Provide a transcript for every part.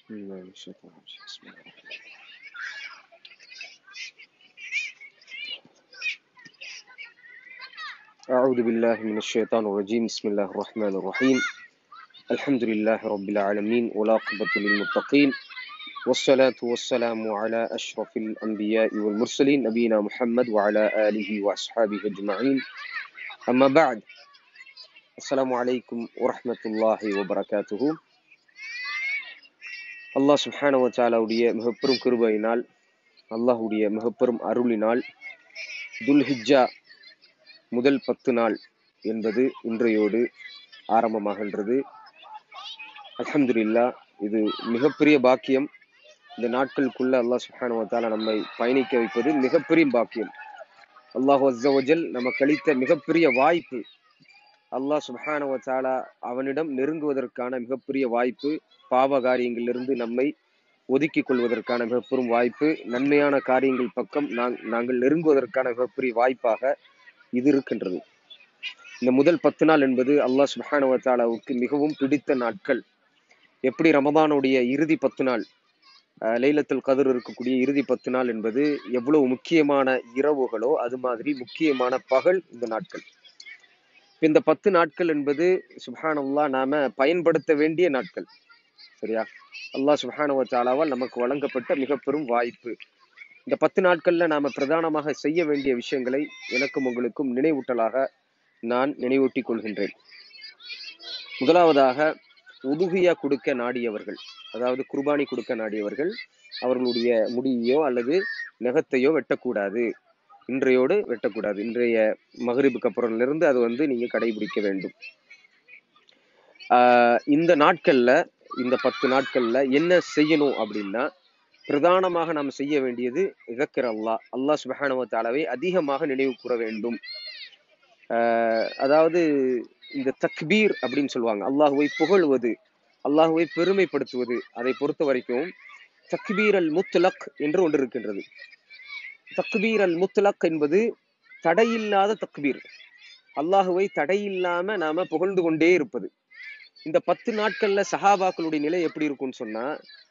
بسم الله من الشيطان الرجيم بسم الله الرحمن الرحيم أعوذ بالله من الشيطان الرجيم بسم الله الرحمن الرحيم الحمد لله رب العالمين والعاقبة للمتقين والصلاة والسلام على أشرف الأنبياء والمرسلين نبينا محمد وعلى آله وأصحابه أجمعين أما بعد السلام عليكم ورحمة الله وبركاته அல்லாஹ் சுப்ஹான வச்சாலாவுடைய மிகப்பெரும் கிருபையினால் அல்லாஹுடைய மிகப்பெரும் அருளினால் துல்ஹிஜ்ஜா முதல் பத்து நாள் என்பது இன்றையோடு ஆரம்பமாகின்றது அல்ஹம்துலில்லா இது மிகப்பெரிய பாக்கியம் இந்த நாட்களுக்குள்ள அல்லாஹ் சுப்ஹான வத்தாலா நம்மை பயணிக்க வைப்பது மிகப்பெரிய பாக்கியம் அல்லாஹ் அஸ்ஸவஜல் நமக்கு அளித்த மிகப்பெரிய வாய்ப்பு அல்லாஹ் சுப்ஹான வத்தாலா அவனிடம் நெருங்குவதற்கான மிகப்பெரிய வாய்ப்பு பாவ காரியங்களிலிருந்து நம்மை ஒதுக்கிக் கொள்வதற்கான மிகப்பெரும் வாய்ப்பு நன்மையான காரியங்கள் பக்கம் நாங்- நாங்கள் நெருங்குவதற்கான மிகப்பெரிய வாய்ப்பாக இது இருக்கின்றது இந்த முதல் பத்து நாள் என்பது அல்லாஹ் சுப்ஹானஹு வ தஆலாவுக்கு மிகவும் பிடித்த நாட்கள் எப்படி ரமதானுடைய இறுதி பத்து நாள் அஹ், லைலத்துல் கதிர் இருக்கக்கூடிய இறுதி பத்து நாள் என்பது எவ்வளவு முக்கியமான இரவுகளோ அது மாதிரி முக்கியமான பகல் இந்த நாட்கள் இப்ப இந்த பத்து நாட்கள் என்பது சுப்ஹானல்லாஹ் நாம பயன்படுத்த வேண்டிய நாட்கள் சரியா அல்லாஹ் சுப்ஹானஹு வ தஆலாவால் நமக்கு வழங்கப்பட்ட மிக பெரும் வாய்ப்பு இந்த பத்து நாட்கள்ல நாம பிரதானமாக செய்ய வேண்டிய விஷயங்களை எனக்கும் உங்களுக்கும் நினைவூட்டலாக நான் நினைவூட்டிக் கொள்கின்றேன் முதலாவதாக உதுகியா கொடுக்க நாடியவர்கள் அதாவது குர்பானி கொடுக்க நாடியவர்கள் அவர்களுடைய முடியையோ அல்லது நகத்தையோ வெட்டக்கூடாது இன்றையோடு வெட்டக்கூடாது இன்றைய மகரிபுக்கு அப்புறம்ல அது வந்து நீங்க கடைபிடிக்க வேண்டும் ஆஹ் இந்த நாட்கள்ல இந்த பத்து நாட்கள்ல என்ன செய்யணும் அப்படின்னா பிரதானமாக நாம் செய்ய வேண்டியது இதக்கர் அல்லாஹ் அல்லாஹ் சுபஹானஹு வ தஆலாவை அதிகமாக நினைவு கூற வேண்டும் ஆஹ் அதாவது இந்த தக்பீர் அப்படின்னு சொல்லுவாங்க அல்லாஹுவை புகழுவது அல்லாஹுவை பெருமைப்படுத்துவது அதை பொறுத்த வரைக்கும் தக்பீர் அல் முத்லக் என்று ஒன்று இருக்கின்றது தக்பீர் அல் முத்லக் என்பது தடையில்லாத தக்பீர் அல்லாஹுவை தடையில்லாம நாம புகழ்ந்து கொண்டே இருப்பது இந்த பத்து நாட்கள்ல சஹாபாக்களுடைய நிலை எப்படி இருக்கும்னு சொன்னா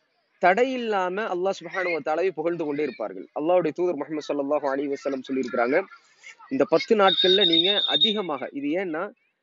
தடை இல்லாம அல்லாஹ் சுப்ஹானஹு வ தஆலாவை புகழ்ந்து கொண்டே இருப்பார்கள் அல்லாஹ்வுடைய தூதர் முஹம்மது ஸல்லல்லாஹு அலைஹி வஸல்லம் சொல்லியிருக்கிறாங்க இந்த பத்து நாட்கள்ல நீங்க அதிகமாக இது ஏன்னா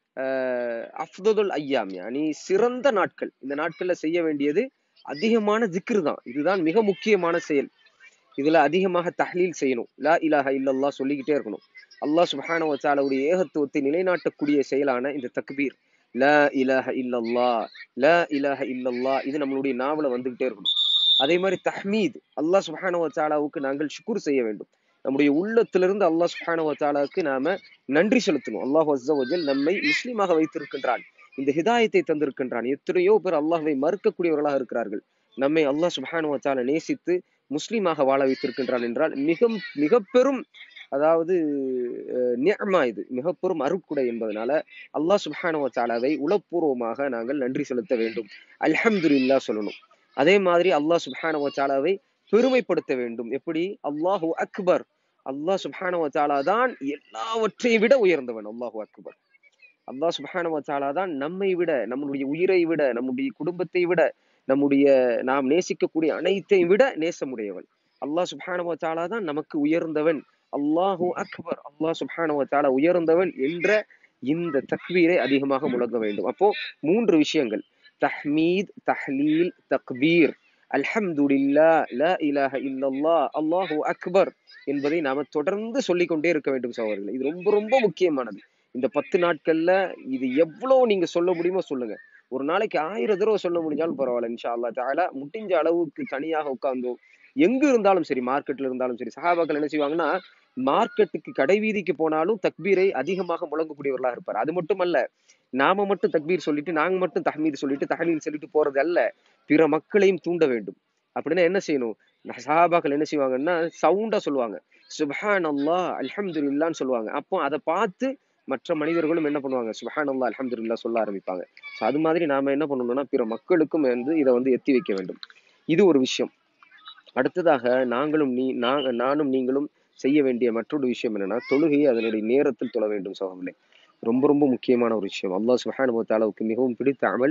அஹ், அஃதலுல் ஐயாம் யானி சிறந்த நாட்கள் இந்த நாட்கள்ல செய்ய வேண்டியது அதிகமான ஜிக்ர் தான் இதுதான் மிக முக்கியமான செயல் இதுல அதிகமாக தஹ்லீல் செய்யணும் லா இலாஹ இல்லல்லாஹ் சொல்லிக்கிட்டே இருக்கணும் அல்லாஹ் சுப்ஹானஹு வ தஆலாவுடைய ஏகத்துவத்தை நிலைநாட்டக்கூடிய செயலான இந்த தக்பீர் லா இலாஹ இல்லல்லாஹ் லா இலாஹ இல்லல்லாஹ் இது நம்மளுடைய நாவல வந்துகிட்டே இருக்கணும் அதே மாதிரி தஹ்மீத் அல்லாஹ் சுப்ஹானஹு வ தஆலாவுக்கு நாங்கள் ஷுக்ர் செய்ய வேண்டும் நம்முடைய உள்ளத்திலிருந்து அல்லாஹ் சுப்ஹானஹு வ தஆலாவுக்கு நாம நன்றி செலுத்தணும் அல்லாஹ் அஸ்ஸவஜல் நம்மை முஸ்லீமாக வைத்திருக்கின்றான் இந்த ஹிதாயத்தை தந்திருக்கின்றான் எத்தனையோ பேர் அல்லாஹ்வை மறுக்கக்கூடியவர்களாக இருக்கிறார்கள் நம்மை அல்லாஹ் சுப்ஹானஹு வ தஆலா நேசித்து முஸ்லீமாக வாழ வைத்திருக்கின்றான் என்றால் மிக மிக பெரும் அதாவது அஹ், நிஅமா இது மிக பெரும் அருட்குடை என்பதனால அல்லாஹ் சுப்ஹானஹு வ தஆலாவை உளப்பூர்வமாக நாங்கள் நன்றி செலுத்த வேண்டும் அல்ஹம்துலில்லாஹ் சொல்லணும் அதே மாதிரி அல்லாஹ் சுப்ஹானஹு வ தஆலாவை பெருமைப்படுத்த வேண்டும் எப்படி அல்லாஹு அக்பர் அல்லாஹ் சுப்ஹானஹு வ தஆலா தான் எல்லாவற்றையும் விட உயர்ந்தவன் அல்லாஹு அக்பர் அல்லாஹ் சுப்ஹானஹு வ தஆலா தான் நம்மை விட நம்முடைய உயிரை விட நம்முடைய குடும்பத்தை விட நம்முடைய நாம் நேசிக்கக்கூடிய அனைத்தையும் விட நேசமுடையவன் அல்லாஹ் சுப்ஹானஹு வ தஆலா தான் நமக்கு உயர்ந்தவன் அல்லாஹு அக்பர் அல்லாஹ் சுப்ஹானஹு வ தஆலா உயர்ந்தவன் என்ற இந்த தக்பீரை அதிகமாக முழங்க வேண்டும் அப்போ மூன்று விஷயங்கள் தஹ்மீத் தஹ்லீல் தக்பீர் அல்ஹம்துலில்லா லா இலாஹ இல்லல்லாஹ் அல்லாஹு அக்பர் என்பதை நாம தொடர்ந்து சொல்லிக் கொண்டே இருக்க வேண்டும் சகோதரர்களே இது ரொம்ப ரொம்ப முக்கியமானது இந்த பத்து நாட்கள்ல இது எவ்வளவு நீங்க சொல்ல முடியுமோ சொல்லுங்க ஒரு நாளைக்கு ஆயிரம் தடவை சொல்ல முடிஞ்சாலும் பரவாயில்ல இன்ஷா அல்லாஹ் தஆலா முடிஞ்ச அளவுக்கு தனியாக உட்கார்ந்தோ எங்க இருந்தாலும் சரி மார்க்கெட்ல இருந்தாலும் சரி சஹாபாக்கள் என்ன செய்வாங்கன்னா மார்க்கெட்டுக்கு கடை வீதிக்கு போனாலும் தக்பீரை அதிகமாக முழங்கக்கூடியவர்களாக இருப்பார் அது மட்டுமல்ல நாம மட்டும் தக்பீர் சொல்லிட்டு நாங்க மட்டும் தஹ்மீத் சொல்லிட்டு தஹலீல் சொல்லிட்டு போறது அல்ல பிற மக்களையும் தூண்ட வேண்டும் அப்படின்னா என்ன செய்யணும் சஹாபாக்கள் என்ன செய்வாங்கன்னா சவுண்டா சொல்லுவாங்க சுப்ஹான் அல்லாஹ் அல்ஹம்துலில்லான்னு சொல்லுவாங்க அப்போ அதை பார்த்து மற்ற மனிதர்களும் என்ன பண்ணுவாங்க சுப்ஹான் அல்லாஹ் அல்ஹம்துலில்லாஹ் சொல்ல ஆரம்பிப்பாங்க So அது மாதிரி நாம என்ன பண்ணணும்னா பிற மக்களுக்கும் வந்து இதை வந்து எத்தி வைக்க வேண்டும் இது ஒரு விஷயம் அடுத்ததாக நாங்களும் நீ நாங்க நானும் நீங்களும் செய்ய வேண்டிய மற்றொரு விஷயம் என்னன்னா தொழுகையை அதனுடைய நேரத்தில் தொழ வேண்டும் சகோதரர்களே ரொம்ப ரொம்ப முக்கியமான ஒரு விஷயம் அல்லாஹ் சுப்ஹானஹு வ தஆலாவுக்கு மிகவும் பிடித்த அமல்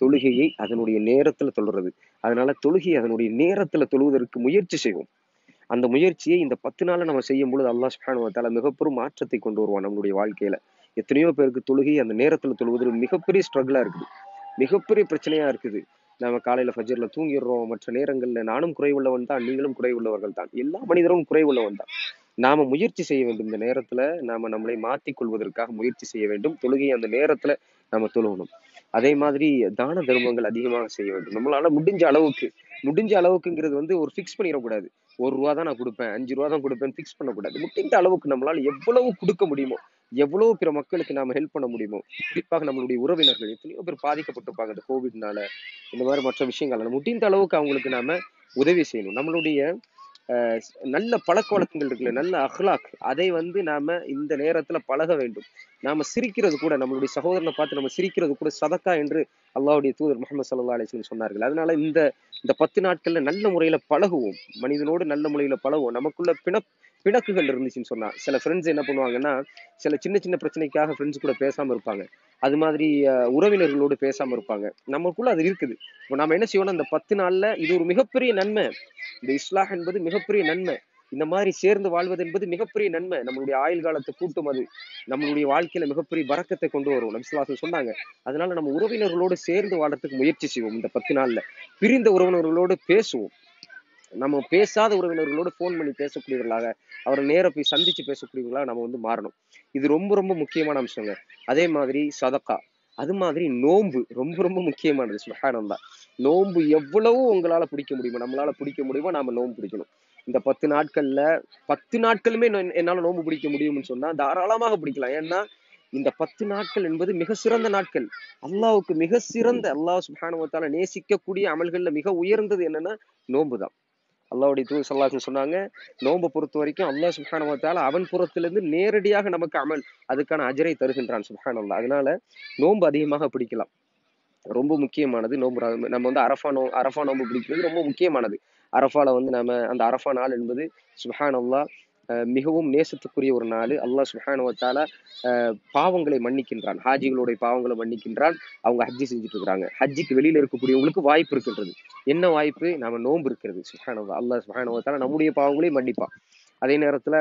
தொழுகையை அதனுடைய நேரத்துல தொழுறது அதனால தொழுகை அதனுடைய நேரத்துல தொழுவதற்கு முயற்சி செய்வோம் அந்த முயற்சியை இந்த பத்து நாள்ல நம்ம செய்யும் பொழுது அல்லாஹ் சுப்ஹானஹு வ தஆலா மிகப்பெரும் மாற்றத்தை கொண்டு வருவான் நம்மளுடைய வாழ்க்கையில எத்தனையோ பேருக்கு தொழுகை அந்த நேரத்துல தொழுவது மிகப்பெரிய ஸ்ட்ரகிளா இருக்குது மிகப்பெரிய பிரச்சனையா இருக்குது நாம காலையில ஃபஜர்ல தூங்கிடுறோம் மற்ற நேரங்கள்ல நானும் குறைவுள்ளவன் தான் நீங்களும் குறைவுள்ளவர்கள் தான் எல்லா மனிதரும் குறைவுள்ளவன் தான் நாம முயற்சி செய்ய வேண்டும் இந்த நேரத்துல நாம நம்மளை மாத்திக் கொள்வதற்காக முயற்சி செய்ய வேண்டும் தொழுகையை அந்த நேரத்துல நாம தொழுகணும் அதே மாதிரி தான தர்மங்கள் அதிகமாக செய்ய வேண்டும் நம்மளால முடிஞ்ச அளவுக்கு முடிஞ்ச அளவுக்குங்கிறது வந்து ஒரு ஃபிக்ஸ் பண்ணிடக்கூடாது ஒரு ரூபா தான் நான் கொடுப்பேன் அஞ்சு ரூபா தான் கொடுப்பேன் ஃபிக்ஸ் பண்ணக்கூடாது முடிந்த அளவுக்கு நம்மளால எவ்வளவு கொடுக்க முடியுமோ எவ்வளவு பிற மக்களுக்கு நாம ஹெல்ப் பண்ண முடியுமோ குறிப்பாக நம்மளுடைய உறவினர்கள் எத்தனையோ பேர் பாதிக்கப்பட்டிருப்பாங்க இந்த கோவிட்னால இந்த மாதிரி மற்ற விஷயங்களால முடிந்த அளவுக்கு அவங்களுக்கு நாம உதவி செய்யணும் நம்மளுடைய அஹ், நல்ல பழக்க வழக்கங்கள் இருக்குல்ல நல்ல அஹ்லாக் அதை வந்து நாம இந்த நேரத்துல பழக வேண்டும் நாம சிரிக்கிறது கூட நம்மளுடைய சகோதரனை பார்த்து நம்ம சிரிக்கிறது கூட சதக்கா என்று அல்லாஹ்வுடைய தூதர் முகமது சல்லா அலிஸ்லம் சொன்னார்கள் அதனால இந்த இந்த பத்து நாட்கள்ல நல்ல முறையில பழகுவோம் மனிதனோடு நல்ல முறையில பழகுவோம் நமக்குள்ள பிண பிணக்குகள் இருந்துச்சுன்னு சொன்னா சில ஃப்ரெண்ட்ஸ் என்ன பண்ணுவாங்கன்னா சில சின்ன சின்ன பிரச்சனைக்காக ஃப்ரெண்ட்ஸ் கூட பேசாம இருப்பாங்க அது மாதிரி அஹ், உறவினர்களோடு பேசாம இருப்பாங்க நமக்குள்ள அது இருக்குது இப்போ நாம என்ன செய்யணும் இந்த பத்து நாள்ல இது ஒரு மிகப்பெரிய நன்மை இந்த இஸ்லாஹ் என்பது மிகப்பெரிய நன்மை இந்த மாதிரி சேர்ந்து வாழ்வது என்பது மிகப்பெரிய நன்மை நம்மளுடைய ஆயுள் காலத்தை கூட்டும் அது நம்மளுடைய வாழ்க்கையில மிகப்பெரிய பறக்கத்தை கொண்டு வரும் நபிசுல்லாசன் சொன்னாங்க அதனால நம்ம உறவினர்களோடு சேர்ந்து வாழறதுக்கு முயற்சி செய்வோம் இந்த பத்து நாள்ல பிரிந்த உறவினர்களோடு பேசுவோம் நம்ம பேசாத உறவினர்களோடு ஃபோன் பண்ணி பேசக்கூடியவர்களாக அவரை நேர போய் சந்திச்சு பேசக்கூடியவர்களாக நம்ம வந்து மாறணும் இது ரொம்ப ரொம்ப முக்கியமான அம்சங்க அதே மாதிரி சதக்கா அது மாதிரி நோன்பு ரொம்ப ரொம்ப முக்கியமானது சுபஹானல்லா நோன்பு எவ்வளவு உங்களால பிடிக்க முடியுமோ நம்மளால பிடிக்க முடியுமோ நாம நோன்பு பிடிக்கணும் இந்த பத்து நாட்கள்ல பத்து நாட்களுமே நான் என்னால நோன்பு பிடிக்க முடியும்னு சொன்னா தாராளமாக பிடிக்கலாம் ஏன்னா இந்த பத்து நாட்கள் என்பது மிக சிறந்த நாட்கள் அல்லாஹ்வுக்கு மிக சிறந்த அல்லாஹ் சுப்ஹானஹு வ தஆலா நேசிக்கக்கூடிய அமல்கள்ல மிக உயர்ந்தது என்னன்னா நோன்பு தான் அல்லாஹ்வுடைய தூதர் ஸல்லல்லாஹு அலைஹி சொன்னாங்க நோன்பை பொறுத்த வரைக்கும் அல்லாஹ் சுப்ஹானஹு வ தஆலா அவன் புறத்திலிருந்து நேரடியாக நமக்கு அமல் அதுக்கான அஜரை தருகின்றான் சுப்ஹானல்லாஹ் அதனால நோன்பு அதிகமாக பிடிக்கலாம் ரொம்ப முக்கியமானது நோன்பு ர- நம்ம வந்து அரஃபா நோ அரஃபா நோன்பு பிடிக்கிறது ரொம்ப முக்கியமானது அரஃபால வந்து நம்ம அந்த அரஃபா நாள் என்பது சுப்ஹானல்லாஹ் அஹ் மிகவும் நேசத்துக்குரிய ஒரு நாள் அல்லாஹ் சுப்ஹானஹு வ தஆலா அஹ் பாவங்களை மன்னிக்கின்றான் ஹாஜிகளுடைய பாவங்களை மன்னிக்கின்றான் அவங்க ஹஜ்ஜி செஞ்சுட்டு இருக்காங்க ஹஜ்ஜிக்கு வெளியில இருக்கக்கூடியவங்களுக்கு வாய்ப்பு இருக்கின்றது என்ன வாய்ப்பு நாம நோன்பு இருக்கிறது சுப்ஹானல்லாஹ் அல்லாஹ் சுப்ஹானஹு வ தஆலா நம்முடைய பாவங்களையும் மன்னிப்பான் அதே நேரத்துல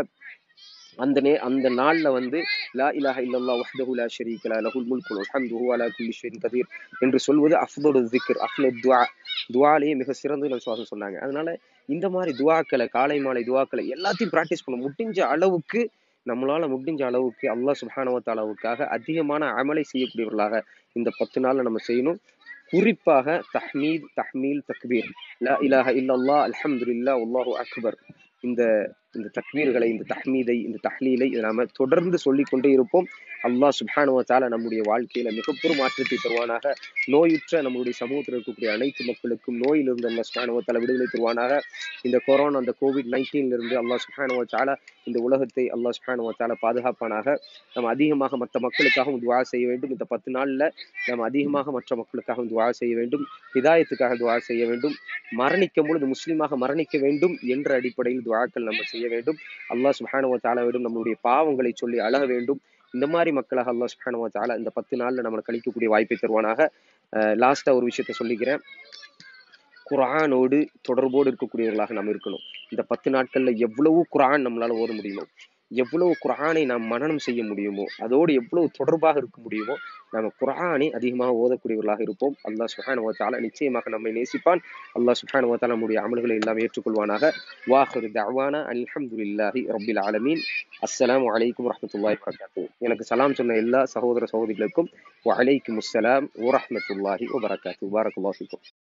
அந்த நே அந்த நாள்ல வந்து லா இலாஹ இல்லல்லாஹ் வஹ்தஹு லா ஷரீக லஹ் லஹுல் முல்கு வல் ஹம்து ஹுவ அலா குல்லி ஷைஇன் கதீர் என்று சொல்வது அஃதலு ذிக்ர் அஃதலு துஆ துஆலயே மிக சிறந்தது நபி ஸல்லல்லாஹு சொன்னாங்க அதனால இந்த மாதிரி துஆக்களை காலை மாலை துஆக்களை எல்லாத்தையும் பிராக்டிஸ் பண்ணணும் முடிஞ்ச அளவுக்கு நம்மளால முடிஞ்ச அளவுக்கு அல்லாஹ் சுப்ஹானஹு வ தஆலாவுக்காக அதிகமான அமலை செய்யக்கூடியவர்களாக இந்த பத்து நாள்ல நம்ம செய்யணும் குறிப்பாக தஹ்மீத் தஹ்மீல் தக்பீர் லா இலாஹ இல்லல்லாஹ் அல்ஹம்துலில்லாஹ் வல்லாஹு அக்பர் இந்த இந்த தக்பீர்களை இந்த தஹ்மீதை இந்த தஹ்லீலை இதை நாம தொடர்ந்து சொல்லிக் கொண்டே இருப்போம் அல்லாஹ் சுப்ஹானஹு வ தஆலா நம்முடைய வாழ்க்கையில மிகப்பெரும் மாற்றத்தை தருவானாக நோயுற்ற நம்முடைய சமூகத்தில் இருக்கக்கூடிய அனைத்து மக்களுக்கும் நோயிலிருந்து அல்லாஹ் சுப்ஹானஹு வ தஆலா விடுதலை தருவானாக இந்த கொரோனா அந்த கோவிட் நைன்டீன்ல இருந்து அல்லாஹ் சுப்ஹானஹு வ தஆலா இந்த உலகத்தை அல்லாஹ் சுப்ஹானஹு வ தஆலா பாதுகாப்பானாக நம்ம அதிகமாக மற்ற மக்களுக்காகவும் துஆ செய்ய வேண்டும் இந்த பத்து நாள்ல நம்ம அதிகமாக மற்ற மக்களுக்காகவும் துஆ செய்ய வேண்டும் ஹிதாயத்துக்காக துஆ செய்ய வேண்டும் மரணிக்கும் பொழுது முஸ்லீமாக மரணிக்க வேண்டும் என்ற அடிப்படையில் துஆக்கள் நம்ம செய்ய வேண்டும் அல்லாஹ் சுப்ஹானஹு வ தஆலாவிடம் நம்மளுடைய பாவங்களை சொல்லி அழக வேண்டும் இந்த மாதிரி மக்களாக அல்லாஹ் சுப்ஹானஹு வ தஆலா இந்த பத்து நாள்ல நம்ம கழிக்கக்கூடிய வாய்ப்பை தருவானாக லாஸ்டா ஒரு விஷயத்த சொல்லிக்கிறேன் குர்ஆனோடு தொடர்போடு இருக்கக்கூடியவர்களாக நாம் இருக்கணும் இந்த பத்து நாட்கள்ல எவ்வளவு குர்ஆன் நம்மளால ஓத முடியுமோ எவ்வளவு குர்ஆனை நாம் மனனம் செய்ய முடியுமோ அதோடு எவ்வளவு தொடர்பாக இருக்க முடியுமோ நாம குர்ஆனை அதிகமாக ஓதக்கூடியவர்களாக இருப்போம் அல்லாஹ் சுப்ஹானஹு வ தஆலா நிச்சயமாக நம்மை நேசிப்பான் அல்லாஹ் சுப்ஹானஹு வ தஆலா நம்முடைய அமல்களை எல்லாம் ஏற்றுக்கொள்வானாக வாஹிரு தஅவானா அல்ஹம்துலில்லாஹி ரப்பில் ஆலமீன் அஸ்ஸலாமு அலைக்கும் வரஹ்மத்துல்லாஹி வபரகாத்துஹு எனக்கு சலாம் சொன்ன எல்லா சகோதர சகோதரிகளுக்கும் வ அலைக்கும் அஸ்ஸலாம் வரஹ்மத்துல்லாஹி வபரகாத்துஹு பாரக்கல்லாஹு ஃபீக்கும்